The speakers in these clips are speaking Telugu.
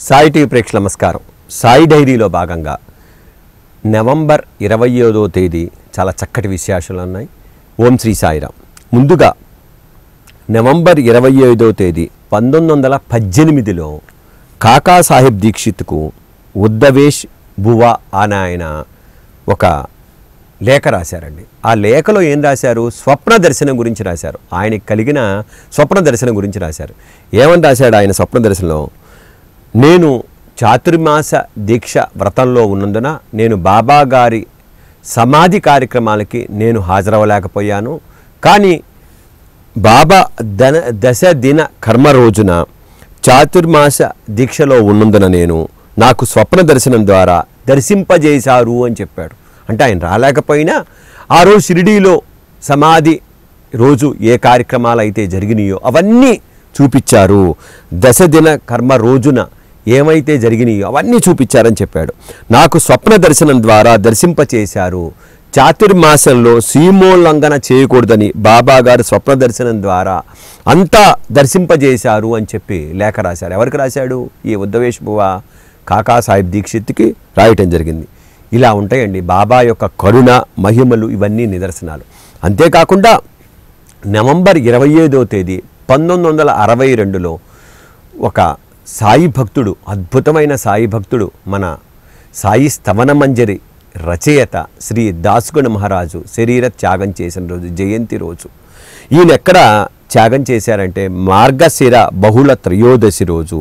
సాయి టీవీ ప్రేక్షకుల నమస్కారం సాయి డైరీలో భాగంగా నవంబర్ ఇరవై ఐదో తేదీ చాలా చక్కటి విశేషాలు ఉన్నాయి ఓం శ్రీ సాయిరామ్ ముందుగా నవంబర్ ఇరవై ఐదో తేదీ పంతొమ్మిది వందల పద్దెనిమిదిలో కాకాసాహెబ్ దీక్షిత్కు ఉద్దవేష్ బువా అని ఆయన ఒక లేఖ రాశారండి ఆ లేఖలో ఏం రాశారు స్వప్న దర్శనం గురించి రాశారు ఆయనకి కలిగిన స్వప్న దర్శనం గురించి రాశారు ఏమని రాశాడు ఆయన స్వప్న దర్శనంలో నేను చాతుర్మాస దీక్ష వ్రతంలో ఉన్నందున నేను బాబా గారి సమాధి కార్యక్రమాలకి నేను హాజరవ్వలేకపోయాను కానీ బాబా దన దశ దిన కర్మ రోజున చాతుర్మాస దీక్షలో ఉన్నందున నేను నాకు స్వప్న దర్శనం ద్వారా దర్శింపజేశారు అని చెప్పాడు అంటే ఆయన రాలేకపోయినా ఆ రోజు షిరిడీలో సమాధి రోజు ఏ కార్యక్రమాలు అయితే జరిగినాయో అవన్నీ చూపించారు దశ దిన కర్మ రోజున ఏమైతే జరిగినాయో అవన్నీ చూపించారని చెప్పాడు నాకు స్వప్న దర్శనం ద్వారా దర్శింపచేశారు చాతుర్మాసంలో సీమోల్లంఘన చేయకూడదని బాబా గారు స్వప్న దర్శనం ద్వారా అంతా దర్శింపజేశారు అని చెప్పి లేఖ రాశారు ఎవరికి రాశాడు ఈ ఉద్దవేష్ బువ కాకా సాహిబ్ దీక్షిత్కి రాయటం జరిగింది ఇలా ఉంటాయండి బాబా యొక్క కరుణ మహిమలు ఇవన్నీ నిదర్శనాలు అంతేకాకుండా నవంబర్ ఇరవై ఐదో తేదీ పంతొమ్మిది వందల అరవై రెండులో ఒక సాయి భక్తుడు అద్భుతమైన సాయి భక్తుడు మన సాయి స్తవన మంజరి రచయిత శ్రీ దాసుగణ మహారాజు శరీర త్యాగం చేసిన రోజు జయంతి రోజు ఈయన ఎక్కడ త్యాగం చేశారంటే మార్గశిర బహుళ త్రయోదశి రోజు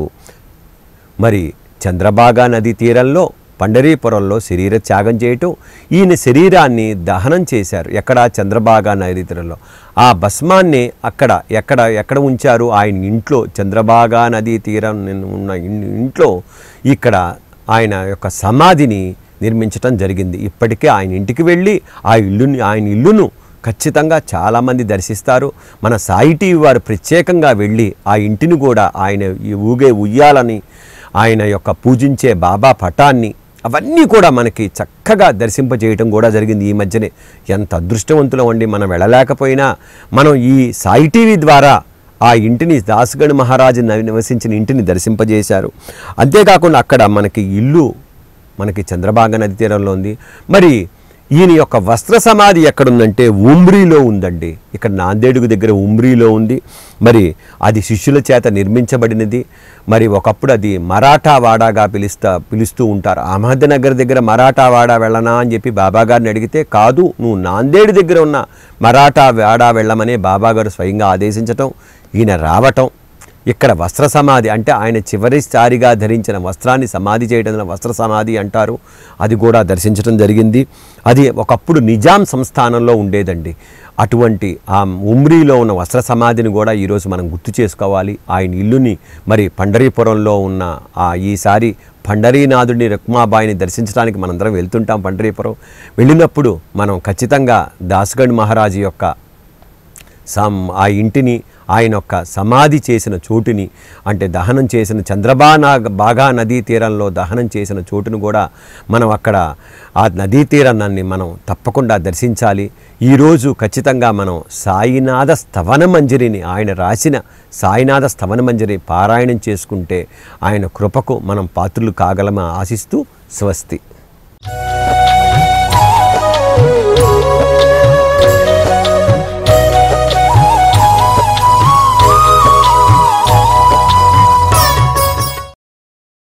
మరి చంద్రబాగా నది తీరంలో పండరీపురంలో శరీర త్యాగం చేయటం ఈయన శరీరాన్ని దహనం చేశారు ఎక్కడ చంద్రబాగా నది తీరంలో ఆ భస్మాన్ని అక్కడ ఎక్కడ ఎక్కడ ఉంచారు ఆయన ఇంట్లో చంద్రబాగా నది తీరం ఉన్న ఇన్- ఇంట్లో ఇక్కడ ఆయన యొక్క సమాధిని నిర్మించటం జరిగింది ఇప్పటికే ఆయన ఇంటికి వెళ్ళి ఆ ఇల్లుని ఆయన ఇల్లును ఖచ్చితంగా చాలామంది దర్శిస్తారు మన సాయి టీవీ వారు ప్రత్యేకంగా వెళ్ళి ఆ ఇంటిని కూడా ఆయన ఈ ఊగే ఉయ్యాలని ఆయన యొక్క పూజించే బాబా పటాన్ని అవన్నీ కూడా మనకి చక్కగా దర్శింపజేయటం కూడా జరిగింది ఈ మధ్యనే ఎంత అదృష్టవంతులం అండి మనం వెళ్ళలేకపోయినా మనం ఈ సాయి టీవీ ద్వారా ఆ ఇంటిని దాసగణ్ మహారాజు నవి- నివసించిన ఇంటిని దర్శింపజేశారు అంతేకాకుండా అక్కడ మనకి ఇల్లు మనకి చంద్రబాగ నది తీరంలో ఉంది మరి ఈయన యొక్క వస్త్ర సమాధి ఎక్కడుందంటే ఉమ్రీలో ఉందండి ఇక్కడ నాందేడుగు దగ్గర ఉమ్రీలో ఉంది మరి అది శిష్యుల చేత నిర్మించబడినది మరి ఒకప్పుడు అది మరాఠా వాడాగా పిలుస్తా పిలుస్తూ ఉంటారు అహ్మద్నగర్ దగ్గర మరాఠా వాడా వెళ్ళనా అని చెప్పి బాబాగారిని అడిగితే కాదు నువ్వు నాందేడు దగ్గర ఉన్న మరాఠా వాడా వెళ్ళమనే బాబాగారు స్వయంగా ఆదేశించటం ఈయన రావటం ఇక్కడ వస్త్ర సమాధి అంటే ఆయన చివరిసారిగా ధరించిన వస్త్రాన్ని సమాధి చేయడం వస్త్ర సమాధి అంటారు అది కూడా దర్శించడం జరిగింది అది ఒకప్పుడు నిజాం సంస్థానంలో ఉండేదండి అటువంటి ఆ ఉమ్రీలో ఉన్న వస్త్ర సమాధిని కూడా ఈరోజు మనం గుర్తు చేసుకోవాలి ఆయన ఇల్లుని మరి పండరీపురంలో ఉన్న ఆ ఈసారి పండరీనాథుడిని రుక్మాబాయిని దర్శించడానికి మనందరం వెళ్తుంటాం పండరీపురం వెళ్ళినప్పుడు మనం ఖచ్చితంగా దాసగణ్ మహారాజు యొక్క సమ్ ఆ ఇంటిని ఆయన యొక్క సమాధి చేసిన చోటుని అంటే దహనం చేసిన చంద్రబానా బాగా నదీ తీరంలో దహనం చేసిన చోటును కూడా మనం అక్కడ ఆ నదీ తీరాన్ని మనం తప్పకుండా దర్శించాలి ఈరోజు ఖచ్చితంగా మనం సాయినాథ స్తవన మంజరిని ఆయన రాసిన సాయినాథ స్తవన మంజరి పారాయణం చేసుకుంటే ఆయన కృపకు మనం పాత్రులు కాగలమా ఆశిస్తూ స్వస్తి